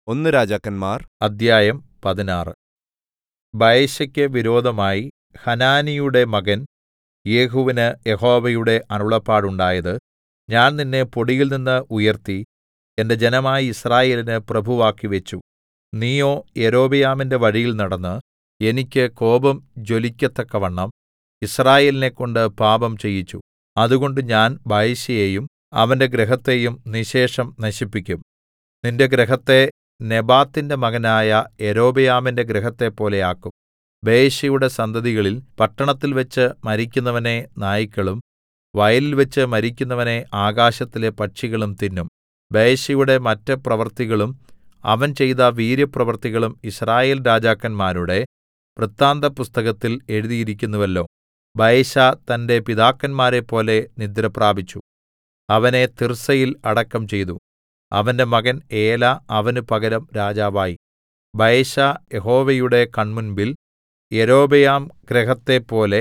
ഒന്ന് രാജാക്കന്മാർ അദ്ധ്യായം പതിനാറ് ബയെശയ്ക്ക് വിരോധമായി ഹനാനിയുടെ മകൻ യേഹൂവിന് യഹോവയുടെ അരുളപ്പാടുണ്ടായത് ഞാൻ നിന്നെ പൊടിയിൽനിന്ന് ഉയർത്തി എന്റെ ജനമായ യിസ്രായേലിന് പ്രഭുവാക്കി വെച്ചു നീയോ യൊരോബെയാമിന്റെ വഴിയിൽ നടന്ന് എനിക്ക് കോപം ജ്വലിക്കത്തക്കവണ്ണം യിസ്രായേലിനെക്കൊണ്ട് പാപം ചെയ്യിച്ചു അതുകൊണ്ട് ഞാൻ ബയെശയെയും അവന്റെ ഗൃഹത്തെയും നിശ്ശേഷം നശിപ്പിക്കും നിന്റെ ഗൃഹത്തെ നെബാത്തിന്റെ മകനായ യൊരോബെയാമിന്റെ ഗൃഹത്തെപ്പോലെ ആക്കും ബയെശയുടെ സന്തതികളിൽ പട്ടണത്തിൽവെച്ച് മരിക്കുന്നവനെ നായ്ക്കളും വയലിൽവെച്ച് മരിക്കുന്നവനെ ആകാശത്തിലെ പക്ഷികളും തിന്നും ബയെശയുടെ മറ്റ് പ്രവൃത്തികളും അവൻ ചെയ്ത വീര്യപ്രവൃത്തികളും യിസ്രായേൽ രാജാക്കന്മാരുടെ വൃത്താന്തപുസ്തകത്തിൽ എഴുതിയിരിക്കുന്നുവല്ലോ ബയെശാ തന്റെ പിതാക്കന്മാരെപ്പോലെ നിദ്രപ്രാപിച്ചു അവനെ തിർസ്സയിൽ അടക്കം ചെയ്തു അവന്റെ മകൻ ഏലാ അവന് പകരം രാജാവായി ബയെശാ യഹോവയുടെ കൺമുൻപിൽ യൊരോബെയാം ഗൃഹത്തെപ്പോലെ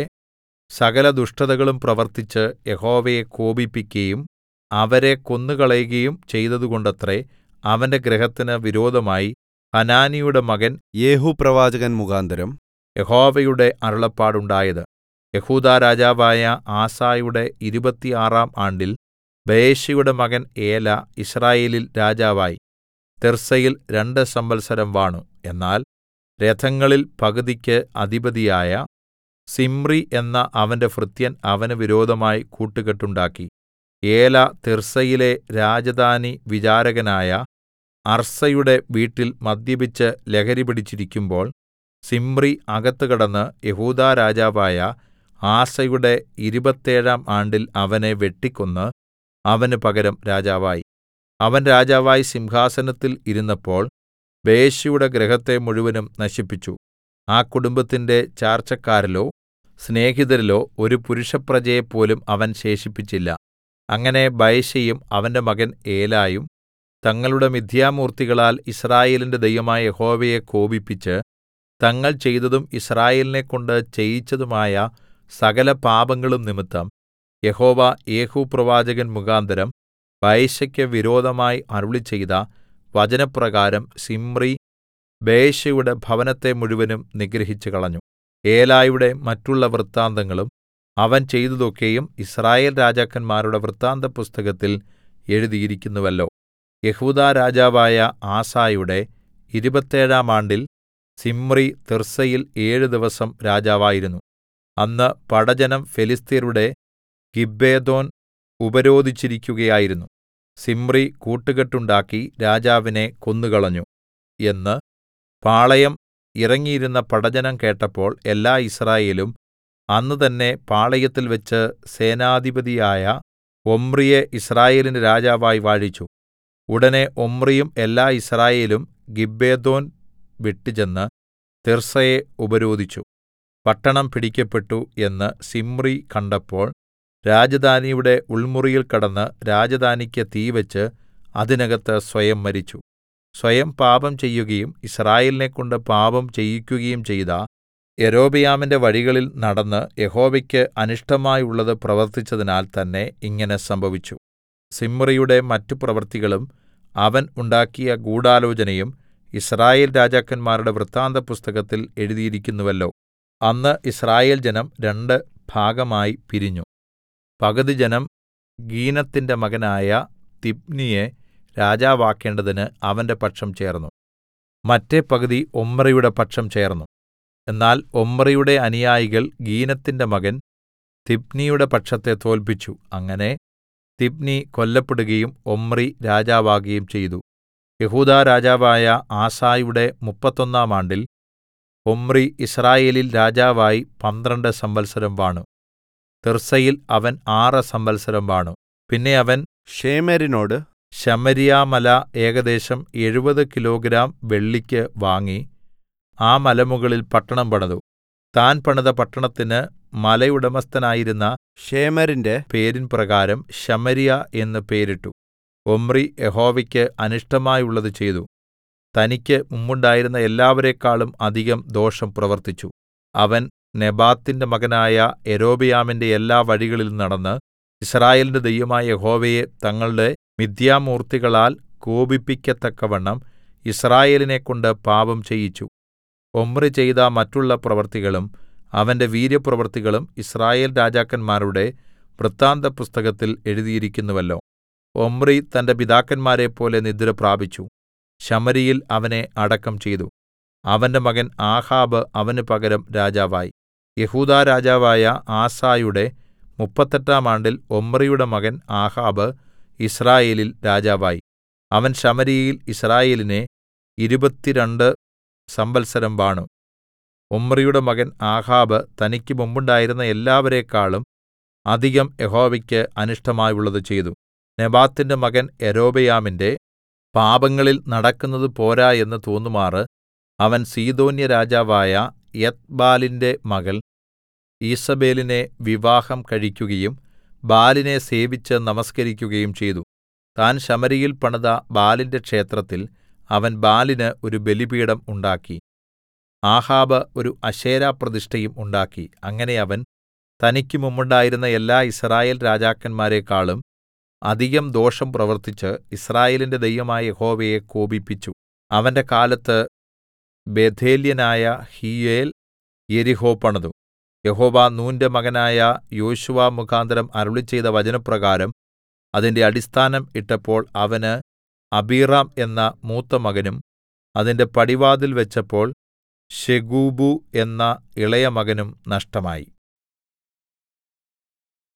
സകല ദുഷ്ടതകളും പ്രവർത്തിച്ച് യഹോവയെ കോപിപ്പിക്കയും അവരെ കൊന്നുകളയുകയും ചെയ്തതുകൊണ്ടത്രേ അവന്റെ ഗൃഹത്തിന് വിരോധമായി ഹനാനിയുടെ മകൻ യേഹൂ പ്രവാചകൻ മുഖാന്തരം യഹോവയുടെ അരുളപ്പാടുണ്ടായത് യെഹൂദാ രാജാവായ ആസയുടെ ഇരുപത്തിയാറാം ആണ്ടിൽ ബയെശയുടെ മകൻ ഏലാ യിസ്രായേലിൽ രാജാവായി തിർസ്സയിൽ രണ്ട് സംവത്സരം വാണു എന്നാൽ രഥങ്ങളിൽ പകുതിക്ക് അധിപതിയായ സിമ്രി എന്ന അവന്റെ ഭൃത്യൻ അവന് വിരോധമായി കൂട്ടുകെട്ടുണ്ടാക്കി ഏലാ തിർസ്സയിലെ രാജധാനി വിചാരകനായ അർസയുടെ വീട്ടിൽ മദ്യപിച്ച് ലഹരി പിടിച്ചിരിക്കുമ്പോൾ സിമ്രി അകത്ത് കടന്ന് യെഹൂദാ രാജാവായ ആസയുടെ ഇരുപത്തേഴാം ആണ്ടിൽ അവനെ വെട്ടിക്കൊന്ന് അവന് പകരം രാജാവായി അവൻ രാജാവായി സിംഹാസനത്തിൽ ഇരുന്നപ്പോൾ ബയെശയുടെ ഗൃഹത്തെ മുഴുവനും നശിപ്പിച്ചു ആ കുടുംബത്തിന്റെ ചാർച്ചക്കാരിലോ സ്നേഹിതരിലോ ഒരു പുരുഷപ്രജയെപ്പോലും അവൻ ശേഷിപ്പിച്ചില്ല അങ്ങനെ ബയെശയും അവന്റെ മകൻ ഏലായും തങ്ങളുടെ മിഥ്യാമൂർത്തികളാൽ യിസ്രായേലിന്റെ ദൈവമായ യഹോവയെ കോപിപ്പിച്ച് തങ്ങൾ ചെയ്തതും യിസ്രായേലിനെക്കൊണ്ട് ചെയ്യിച്ചതുമായ സകല പാപങ്ങളും നിമിത്തം യഹോവ യേഹൂ പ്രവാചകൻ മുഖാന്തരം ബയെശയ്ക്ക് വിരോധമായി അരുളിച്ചെയ്ത വചനപ്രകാരം സിമ്രി ബയെശയുടെ ഭവനത്തെ മുഴുവനും നിഗ്രഹിച്ചുകളഞ്ഞു ഏലായുടെ മറ്റുള്ള വൃത്താന്തങ്ങളും അവൻ ചെയ്തതൊക്കെയും യിസ്രായേൽ രാജാക്കന്മാരുടെ വൃത്താന്തപുസ്തകത്തിൽ എഴുതിയിരിക്കുന്നുവല്ലോ യെഹൂദാ രാജാവായ ആസയുടെ ഇരുപത്തേഴാം ആണ്ടിൽ സിമ്രി തിർസ്സയിൽ ഏഴ് ദിവസം രാജാവായിരുന്നു അന്ന് പടജ്ജനം ഫെലിസ്ത്യരുടെ ഗിബ്ബെഥോൻ ഉപരോധിച്ചിരിക്കുകയായിരുന്നു സിമ്രി കൂട്ടുകെട്ടുണ്ടാക്കി രാജാവിനെ കൊന്നുകളഞ്ഞു എന്ന് പാളയം ഇറങ്ങിയിരുന്ന പടജ്ജനം കേട്ടപ്പോൾ എല്ലാ യിസ്രായേലും അന്ന് തന്നെ പാളയത്തിൽവെച്ച് സേനാധിപതിയായ ഒമ്രിയെ യിസ്രായേലിന്റെ രാജാവായി വാഴിച്ചു ഉടനെ ഒമ്രിയും എല്ലാ യിസ്രായേലും ഗിബ്ബെഥോൻ വിട്ടുചെന്ന് തിർസ്സയെ ഉപരോധിച്ചു പട്ടണം പിടിക്കപ്പെട്ടു എന്ന് സിമ്രി കണ്ടപ്പോൾ രാജധാനിയുടെ ഉൾമുറിയിൽ കടന്ന് രാജധാനിക്ക് തീവെച്ച് അതിനകത്ത് സ്വയം മരിച്ചു സ്വയം പാപം ചെയ്യുകയും യിസ്രായേലിനെക്കൊണ്ട് പാപം ചെയ്യിക്കുകയും ചെയ്ത യൊരോബെയാമിന്റെ വഴികളിൽ നടന്ന് യഹോവയ്ക്ക് അനിഷ്ടമായുള്ളത് പ്രവർത്തിച്ചതിനാൽ തന്നെ ഇങ്ങനെ സംഭവിച്ചു സിമ്രിയുടെ മറ്റു പ്രവൃത്തികളും അവൻ ഉണ്ടാക്കിയ ഗൂഢാലോചനയും യിസ്രായേൽ രാജാക്കന്മാരുടെ വൃത്താന്തപുസ്തകത്തിൽ എഴുതിയിരിക്കുന്നുവല്ലോ അന്ന് യിസ്രായേൽ ജനം രണ്ട് ഭാഗമായി പിരിഞ്ഞു പകുതി ജനം ഗീനത്തിന്റെ മകനായ തിബ്നിയെ രാജാവാക്കേണ്ടതിന് അവന്റെ പക്ഷം ചേർന്നു മറ്റെ പകുതി ഒമ്രിയുടെ പക്ഷം ചേർന്നു എന്നാൽ ഒമ്രിയുടെ അനുയായികൾ ഗീനത്തിന്റെ മകൻ തിബ്നിയുടെ പക്ഷത്തെ തോല്പിച്ചു അങ്ങനെ തിബ്നി കൊല്ലപ്പെടുകയും ഒമ്രി രാജാവാകുകയും ചെയ്തു യെഹൂദാ രാജാവായ ആസയുടെ മുപ്പത്തൊന്നാം ആണ്ടിൽ ഒമ്രി യിസ്രായേലിൽ രാജാവായി പന്ത്രണ്ട് സംവത്സരം വാണു തിർസ്സയിൽ അവൻ ആറ് സംവത്സരം വാണു പിന്നെ അവൻ ഷേമെരിനോട് ശമര്യാമല ഏകദേശം എഴുപത് കിലോഗ്രാം വെള്ളിക്ക് വാങ്ങി ആ മലമുകളിൽ പട്ടണം പണിതു താൻ പണിത പട്ടണത്തിന് മലയുടമസ്ഥനായിരുന്ന ഷേമെരിന്റെ പേരിൻ പ്രകാരം ശമര്യ എന്ന് പേരിട്ടു ഒമ്രി യഹോവയ്ക്ക് അനിഷ്ടമായുള്ളത് ചെയ്തു തനിക്ക് മുമ്പുണ്ടായിരുന്ന എല്ലാവരെക്കാളും അധികം ദോഷം പ്രവർത്തിച്ചു അവൻ നെബാത്തിന്റെ മകനായ യൊരോബെയാമിന്റെ എല്ലാ വഴികളിലും നടന്ന് യിസ്രായേലിന്റെ ദൈവമായ യഹോവയെ തങ്ങളുടെ മിഥ്യാമൂർത്തികളാൽ കോപിപ്പിക്കത്തക്കവണ്ണം യിസ്രായേലിനെക്കൊണ്ട് പാപം ചെയ്യിച്ചു ഒമ്രി ചെയ്ത മറ്റുള്ള പ്രവൃത്തികളും അവന്റെ വീര്യപ്രവൃത്തികളും യിസ്രായേൽ രാജാക്കന്മാരുടെ വൃത്താന്തപുസ്തകത്തിൽ എഴുതിയിരിക്കുന്നുവല്ലോ ഒമ്രി തന്റെ പിതാക്കന്മാരെപ്പോലെ നിദ്രപ്രാപിച്ചു ശമര്യയിൽ അവനെ അടക്കം ചെയ്തു അവന്റെ മകൻ ആഹാബ് അവന് പകരം രാജാവായി യെഹൂദാ രാജാവായ ആസയുടെ മുപ്പത്തെട്ടാം ആണ്ടിൽ ഒമ്രിയുടെ മകൻ ആഹാബ് യിസ്രായേലിൽ രാജാവായി അവൻ ശമര്യയിൽ യിസ്രായേലിനെ ഇരുപത്തിരണ്ട് സംവത്സരം വാണു ഒമ്രിയുടെ മകൻ ആഹാബ് തനിക്ക് മുമ്പുണ്ടായിരുന്ന എല്ലാവരെക്കാളും അധികം യഹോവയ്ക്ക് അനിഷ്ടമായുള്ളത് ചെയ്തു നെബാത്തിന്റെ മകൻ യൊരോബെയാമിന്റെ പാപങ്ങളിൽ നടക്കുന്നത് പോരാ എന്ന് തോന്നുമാറ് അവൻ സീദോന്യ രാജാവായ എത്ബാലിന്റെ മകൾ ഈസേബെലിനെ വിവാഹം കഴിക്കുകയും ബാലിനെ സേവിച്ച് നമസ്കരിക്കുകയും ചെയ്തു താൻ ശമര്യയിൽ പണിത ബാലിന്റെ ക്ഷേത്രത്തിൽ അവൻ ബാലിന് ഒരു ബലിപീഠം ഉണ്ടാക്കി ആഹാബ് ഒരു അശേരാപ്രതിഷ്ഠയും ഉണ്ടാക്കി അങ്ങനെ അവൻ തനിക്ക് മുമ്പുണ്ടായിരുന്ന എല്ലാ യിസ്രായേൽ രാജാക്കന്മാരെക്കാളും അധികം ദോഷം പ്രവർത്തിച്ച് യിസ്രായേലിന്റെ ദൈവമായ യഹോവയെ കോപിപ്പിച്ചു അവന്റെ കാലത്ത് ബേഥേല്യനായ ഹീയേൽ യെരിഹോ പണിതു യഹോവ നൂന്റെ മകനായ യോശുവ മുഖാന്തരം അരുളിച്ചെയ്ത വചനപ്രകാരം അതിന്റെ അടിസ്ഥാനം ഇട്ടപ്പോൾ അവന് അബീറാം എന്ന മൂത്തമകനും അതിന്റെ പടിവാതിൽ വെച്ചപ്പോൾ ശെഗൂബു എന്ന ഇളയമകനും നഷ്ടമായി